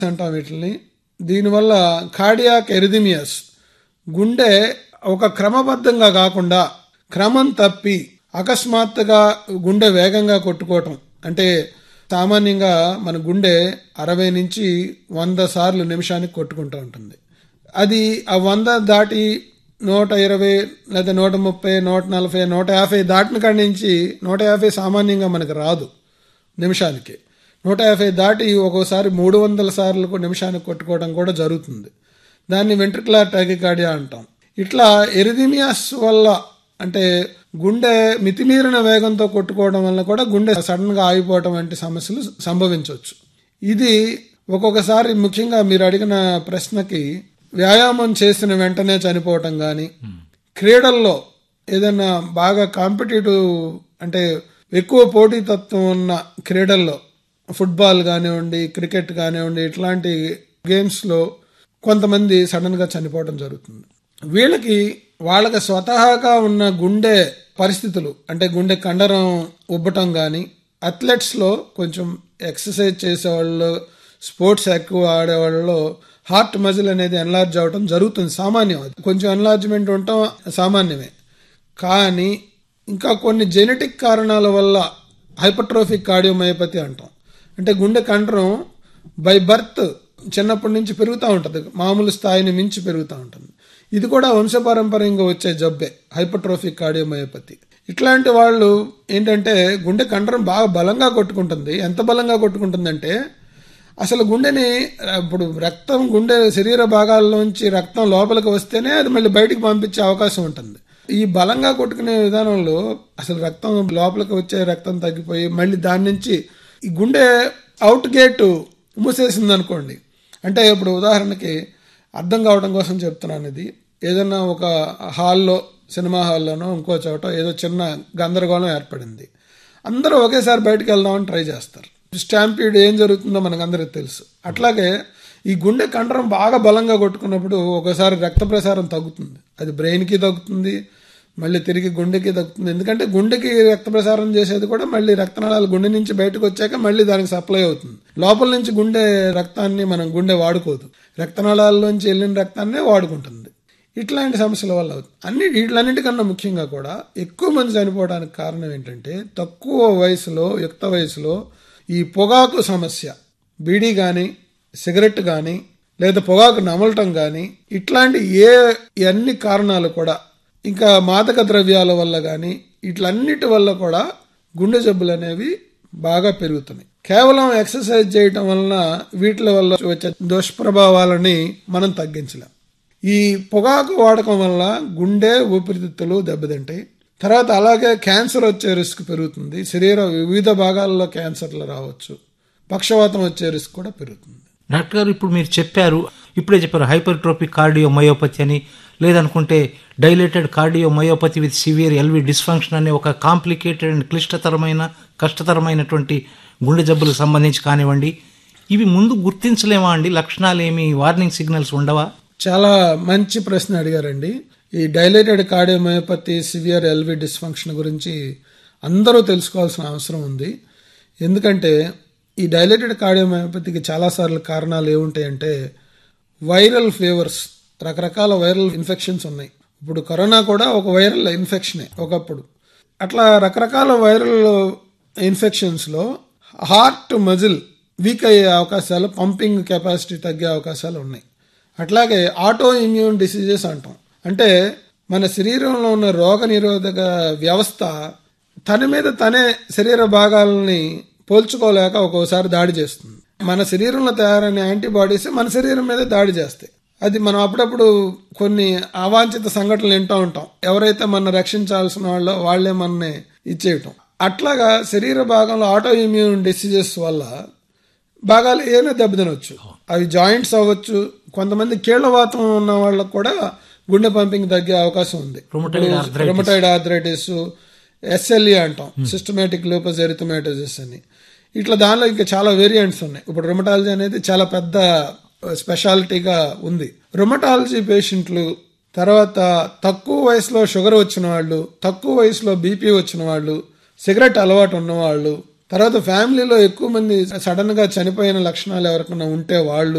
అంటాం వీటిని దీనివల్ల కార్డియాక్ ఎరిథిమియస్ గుండె ఒక క్రమబద్ధంగా కాకుండా క్రమం తప్పి అకస్మాత్తుగా గుండె వేగంగా కొట్టుకోవటం అంటే సామాన్యంగా మన గుండె అరవై నుంచి వంద సార్లు నిమిషానికి కొట్టుకుంటూ ఉంటుంది అది ఆ వంద దాటి నూట ఇరవై లేదా నూట ముప్పై నూట నలభై నూట యాభై దాటిన కాడి నుంచి నూట యాభై సామాన్యంగా మనకు రాదు నిమిషానికి నూట యాభై దాటి ఒక్కోసారి మూడు వందల సార్లు నిమిషానికి కొట్టుకోవడం కూడా జరుగుతుంది దాన్ని వెంట్రికులర్ టైకికార్డియా అంటాం ఇట్లా ఎరిథిమియాస్ వల్ల అంటే గుండె మితిమీరిన వేగంతో కొట్టుకోవడం వల్ల కూడా గుండె సడన్ గా ఆగిపోవడం వంటి సమస్యలు సంభవించవచ్చు ఇది ఒక్కొక్కసారి ముఖ్యంగా మీరు అడిగిన ప్రశ్నకి వ్యాయామం చేసిన వెంటనే చనిపోవటం కానీ క్రీడల్లో ఏదైనా బాగా కాంపిటేటివ్ అంటే ఎక్కువ పోటీతత్వం ఉన్న క్రీడల్లో ఫుట్బాల్ కానివ్వండి క్రికెట్ కానివ్వండి ఇట్లాంటి గేమ్స్లో కొంతమంది సడన్గా చనిపోవడం జరుగుతుంది వీళ్ళకి వాళ్ళకి స్వతహాగా ఉన్న గుండె పరిస్థితులు అంటే గుండె కండరం ఉబ్బటం కానీ అథ్లెట్స్లో కొంచెం ఎక్సర్సైజ్ చేసేవాళ్ళు స్పోర్ట్స్ ఎక్కువ ఆడేవాళ్ళలో హార్ట్ మజిల్ అనేది ఎన్లార్జ్ అవటం జరుగుతుంది సామాన్యం అది కొంచెం ఎన్లార్జ్మెంట్ ఉండటం సామాన్యమే కానీ ఇంకా కొన్ని జెనెటిక్ కారణాల వల్ల హైపర్ట్రోఫిక్ కార్డియోమయోపతి అంటాం అంటే గుండె కండరం బై బర్త్ చిన్నప్పటి నుంచి పెరుగుతూ ఉంటుంది మామూలు స్థాయిని మించి పెరుగుతూ ఉంటుంది ఇది కూడా వంశపారంపర్యంగా వచ్చే జబ్బే హైపర్ట్రోఫిక్ కార్డియోమయోపతి ఇట్లాంటి వాళ్ళు ఏంటంటే గుండె కండరం బాగా బలంగా కొట్టుకుంటుంది ఎంత బలంగా కొట్టుకుంటుందంటే అసలు గుండెని ఇప్పుడు రక్తం గుండె శరీర భాగాల్లోంచి రక్తం లోపలికి వస్తేనే అది మళ్ళీ బయటికి పంపించే అవకాశం ఉంటుంది ఈ బలంగా కొట్టుకునే విధానంలో అసలు రక్తం లోపలికి వచ్చే రక్తం తగ్గిపోయి మళ్ళీ దాని నుంచి ఈ గుండె అవుట్ గేట్ మూసేసింది అనుకోండి అంటే ఇప్పుడు ఉదాహరణకి అర్థం కావడం కోసం చెప్తున్నాను ఇది ఏదైనా ఒక హాల్లో సినిమా హాల్లోనో ఇంకో చోట ఏదో చిన్న గందరగోళం ఏర్పడింది అందరూ ఒకేసారి బయటకు వెళ్దామని ట్రై చేస్తారు స్టాంపీడ్ ఏం జరుగుతుందో మనకు అందరికి తెలుసు అట్లాగే ఈ గుండె కండరం బాగా బలంగా కొట్టుకున్నప్పుడు ఒకసారి రక్త ప్రసారం తగ్గుతుంది అది బ్రెయిన్కి తగ్గుతుంది మళ్ళీ తిరిగి గుండెకి తగ్గుతుంది ఎందుకంటే గుండెకి రక్త ప్రసారం చేసేది కూడా మళ్ళీ రక్తనాళాలు గుండె నుంచి బయటకు వచ్చాక మళ్ళీ దానికి సప్లై అవుతుంది లోపల నుంచి గుండె రక్తాన్ని మనం గుండె వాడుకోదు రక్తనాళాల్లోంచి వెళ్ళిన రక్తాన్నే వాడుకుంటుంది ఇట్లాంటి సమస్యల వల్ల అవుతుంది అన్ని వీటిలన్నిటికన్నా ముఖ్యంగా కూడా ఎక్కువ మంది చనిపోవడానికి కారణం ఏంటంటే తక్కువ వయసులో యుక్త వయసులో ఈ పొగాకు సమస్య బీడీ కానీ సిగరెట్ కానీ లేదా పొగాకు నమలటం కానీ ఇట్లాంటి ఏ అన్ని కారణాలు కూడా ఇంకా మాదక ద్రవ్యాల వల్ల కానీ ఇట్లన్నిటి వల్ల కూడా గుండె జబ్బులు అనేవి బాగా పెరుగుతున్నాయి కేవలం ఎక్సర్సైజ్ చేయటం వలన వీటి వల్ల వచ్చే దుష్ప్రభావాలని మనం తగ్గించలేం ఈ పొగాకు వాడకం వల్ల గుండె ఊపిరితిత్తులు దెబ్బతింటాయి తర్వాత అలాగే క్యాన్సర్ వచ్చే రిస్క్ పెరుగుతుంది శరీర వివిధ భాగాల్లో క్యాన్సర్లు రావచ్చు పక్షవాతం వచ్చే రిస్క్ కూడా పెరుగుతుంది డాక్టర్ గారు ఇప్పుడు మీరు చెప్పారు ఇప్పుడే చెప్పారు హైపర్ట్రోపిక్ కార్డియో మయోపతి అని లేదనుకుంటే dilated cardiomyopathy with severe LV dysfunction అనే ఒక కాంప్లికేటెడ్ అండ్ క్లిష్టతరమైన కష్టతరమైనటువంటి గుండె జబ్బులకు సంబంధించి కానివ్వండి ఇవి ముందు గుర్తించలేమా అండి లక్షణాలు ఏమి వార్నింగ్ సిగ్నల్స్ ఉండవా చాలా మంచి ప్రశ్న అడిగారండి ఈ dilated cardiomyopathy severe LV dysfunction గురించి అందరూ తెలుసుకోవాల్సిన అవసరం ఉంది ఎందుకంటే ఈ డైలేటెడ్ కార్డియోమయోపతికి చాలాసార్లు కారణాలు ఏముంటాయంటే వైరల్ ఫీవర్స్ రకరకాల వైరల్ ఇన్ఫెక్షన్స్ ఉన్నాయి ఇప్పుడు కరోనా కూడా ఒక వైరల్ ఇన్ఫెక్షనే ఒకప్పుడు అట్లా రకరకాల వైరల్ ఇన్ఫెక్షన్స్లో హార్ట్ మజిల్ వీక్ అయ్యే అవకాశాలు పంపింగ్ కెపాసిటీ తగ్గే అవకాశాలు ఉన్నాయి అట్లాగే ఆటో ఇమ్యూన్ డిసీజెస్ అంటాం అంటే మన శరీరంలో ఉన్న రోగ నిరోధక వ్యవస్థ తన మీద తనే శరీర భాగాలని పోల్చుకోలేక ఒక్కోసారి దాడి చేస్తుంది మన శరీరంలో తయారైన యాంటీబాడీస్ మన శరీరం మీద దాడి చేస్తాయి అది మనం అప్పుడప్పుడు కొన్ని అవాంఛిత సంఘటనలు వింటూ ఉంటాం ఎవరైతే మన రక్షించాల్సిన వాళ్ళో వాళ్లే మనని ఇచ్చేయటం అట్లాగా శరీర భాగంలో ఆటో ఇమ్యూన్ డిసీజెస్ వల్ల భాగాలు ఏమైనా దెబ్బతినొచ్చు అవి జాయింట్స్ అవ్వచ్చు కొంతమంది కీళ్లవాతం ఉన్న వాళ్ళకు కూడా గుండె పంపింగ్ తగ్గే అవకాశం ఉంది రొమటైడ్ ఆర్థరైటిస్ ఎస్ఎల్ఈ అంటాం సిస్టమేటిక్ లూపస్ ఎరిథమెటోసిస్ అని ఇట్లా దానిలో ఇంకా చాలా వేరియంట్స్ ఉన్నాయి ఇప్పుడు రొమటాలజీ అనేది చాలా పెద్ద స్పెషాలిటీగా ఉంది రొమటాలజీ పేషెంట్లు తర్వాత తక్కువ వయసులో షుగర్ వచ్చిన వాళ్ళు తక్కువ వయసులో బీపీ వచ్చిన వాళ్ళు సిగరెట్ అలవాటు ఉన్నవాళ్ళు తర్వాత ఫ్యామిలీలో ఎక్కువ మంది సడన్ గా చనిపోయిన లక్షణాలు ఎవరికైనా ఉంటే వాళ్ళు